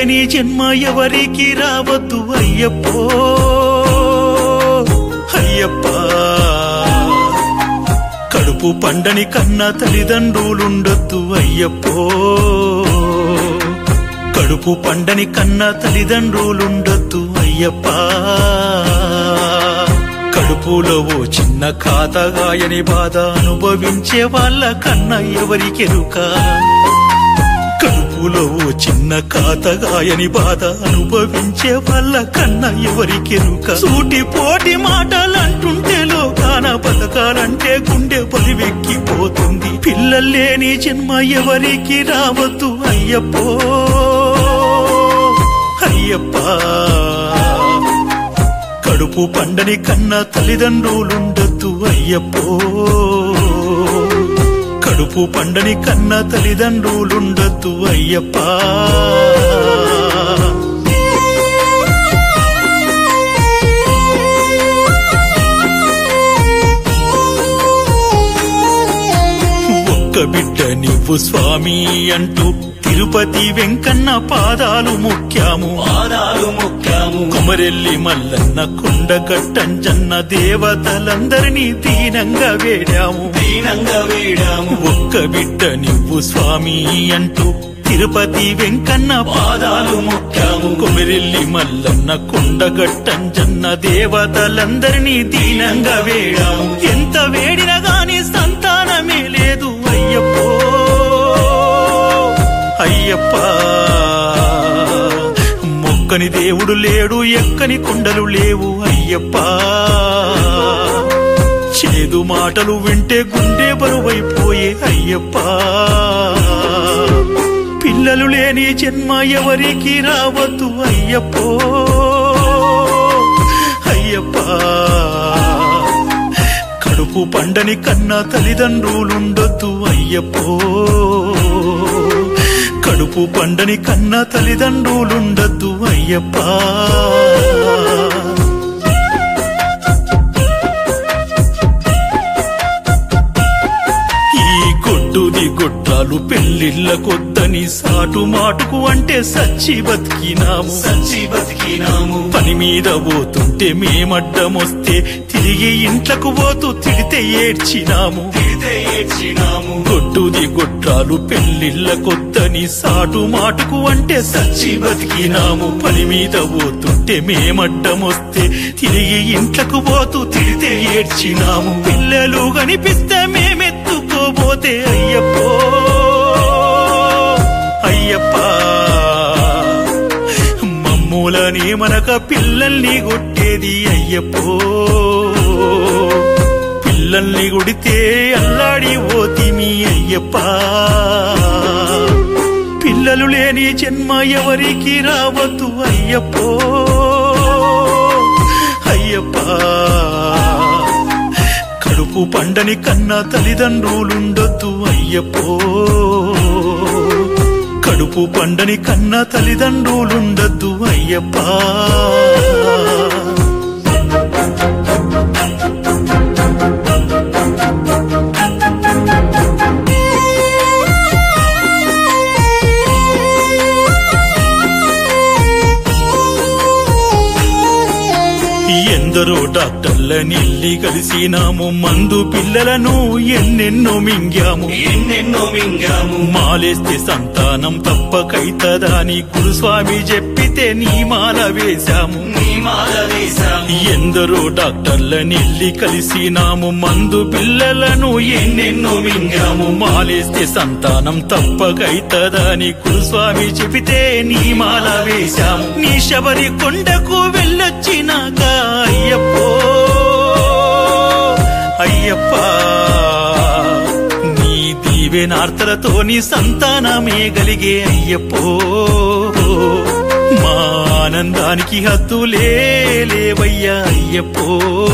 లేని జన్మ ఎవరికి రావద్దు అయ్యప్పో అయ్యప్ప కడుపు పండని కన్న తల్లిదండ్రులుండొద్దు అయ్యప్పో కడుపు పండని కన్న తల్లిదండ్రులుండొద్దు అయ్యప్ప కడుపులో ఓ చిన్న ఖాతగాయని బాధ అనుభవించే వాళ్ళ కన్న ఎవరికెరుక కడుపులో ఓ చిన్న ఖాతగాయని బాధ అనుభవించే వాళ్ళ కన్న ఎవరికెరుక సూటి పోటి మాటలంటుంటే లోకాన బతకాలంటే గుండె పలివెక్కిపోతుంది పిల్లల్లేని జన్మ ఎవరికి రావద్దు అయ్యప్పో అయ్యప్ప కడుపు పండని కన్న తల్లిదండ్రులుండొద్దు అయ్యప్పో కడుపు పండని కన్న తల్లిదండ్రులుండొద్దు అయ్యప్ప ఒక్క బిడ్డ నువ్వు స్వామి అంటూ తిరుపతి వెంకన్న పాదాలు ముఖ్యాము పాదాలు ముఖ్యము కుమరెల్లి మల్లన్న కొండ కట్టంజన్న దేవతలందరినీ దీనంగా వేడాము దీనంగా వేడాము ఒక్క బిడ్డ నువ్వు స్వామి అంటూ తిరుపతి వెంకన్న పాదాలు ముఖ్యము కుమిరెల్లి మల్లన్న కొండగట్టంజన్న దేవతలందరినీ దీనంగా వేడాము ఎంత వేడినా గాని సంతానమే లేదు అయ్యప్పో అయ్యప్ప మొక్కని దేవుడు లేడు ఎక్కని కొండలు లేవు అయ్యప్ప చేదు మాటలు వింటే గుండె బరువైపోయే అయ్యప్ప పిల్లలు లేని జన్మ ఎవరికి రావద్దు అయ్యప్పో అయ్యప్ప కడుపు పండని కన్నా తల్లిదండ్రులుండొద్దు అయ్యప్పో కడుపు పండని కన్నా తల్లిదండ్రులుండొద్దు అయ్యప్ప ఈ గొడ్డుది గొడ్రాలు పెళ్లిళ్ళ కొద్దని సాటు మాటుకు అంటే సచ్చి బతికినాము సచ్చి బతికినాము పని మీద పోతుంటే మేమడ్డమొస్తే తిరిగి ఇంట్లకు పోతూ తిడితే ఏడ్చినాము తిడితే ఏడ్చినాము గొడ్డుది గొడ్రాలు పెళ్లిళ్ళ కొద్దని సాటు మాటుకు అంటే సచ్చి బతికినాము పని మీద పోతుంటే మేమడ్డమొస్తే తిరిగి ఇంట్లకు పోతూ తిడితే ఏడ్చినాము పిల్లలు కనిపిస్తే మేమెత్తుకోబోతే అయ్యప్పో అయ్యప్ప మమ్ములని మనక పిల్లల్ని కొట్టేది అయ్యప్పో పిల్లల్ని కొడితే అల్లాడి పోతిమి అయ్యప్ప పిల్లలు లేని జన్మ ఎవరికి రావద్దు అయ్యప్పో అయ్యప్ప కడుపు పండని కన్నా తల్లిదండ్రులుండొద్దు అయ్యప్పో కడుపు పండని కన్నా తల్లిదండ్రులుండొద్దు అయ్యప్ప ఎందరో డాక్టర్ల నిల్లి కలిసినాము మందు పిల్లలను ఎన్నెన్నో మింగాము ఎన్నెన్నో మింగాము మాలేస్తే సంతానం తప్పకైతదా అని గురుస్వామి చెప్పితే నీ మాల వేశాము నీ మాల వేశాము ఎందరో డాక్టర్ల నిల్లి కలిసినాము మందు పిల్లలను ఎన్నెన్నో మింగాము మాలేస్తే సంతానం తప్పకైతదా అని గురుస్వామి చెబితే నీ మాల వేశాము నీ శబరి కొండకు వెళ్ళొచ్చినాక అయ్యప్పో అయ్యప్ప నీ దీవెనార్తలతో నీ సంతానమే గలిగే అయ్యప్పో మా ఆనందానికి హద్దులే లేవయ్యా అయ్యప్పో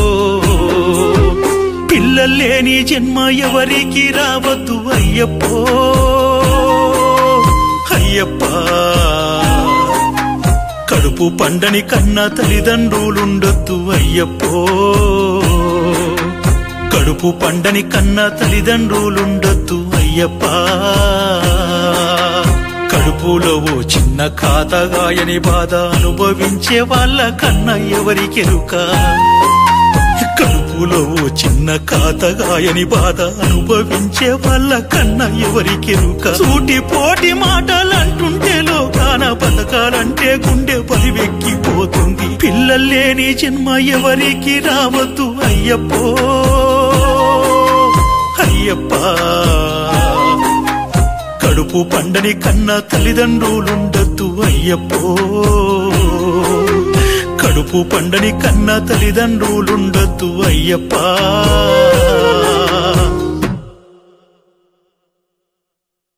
పిల్లల్లేని జన్మ ఎవరికి రావద్దు అయ్యప్పో అయ్యప్ప కడుపు పండని కన్నా తల్లిదండ్రులుండొద్దు అయ్యప్పో కడుపు పండని కన్నా తల్లిదండ్రులుండొద్దు అయ్యప్ప కడుపు కడుపులో ఓ చిన్న ఖాతగాయని బాధ అనుభవించే వాళ్ళ కన్నా ఎవరికెరుక కడుపులో ఓ చిన్న ఖాతగాయని బాధ అనుభవించే వాళ్ళ కన్నా ఎవరికెరుక సూటి పోటి మాటలంటుంటే లోకాన బతకాలంటే గుండె పరివెక్కిపోతుంది పిల్లల్లేని జన్మ ఎవరికి రావద్దు అయ్యప్పో అయ్యప్ప కడుపు పండని కన్నా తల్లిదండ్రులుండద్దు అయ్యప్పో కడుపు పండని కన్నా తల్లిదండ్రులుండద్దు అయ్యప్ప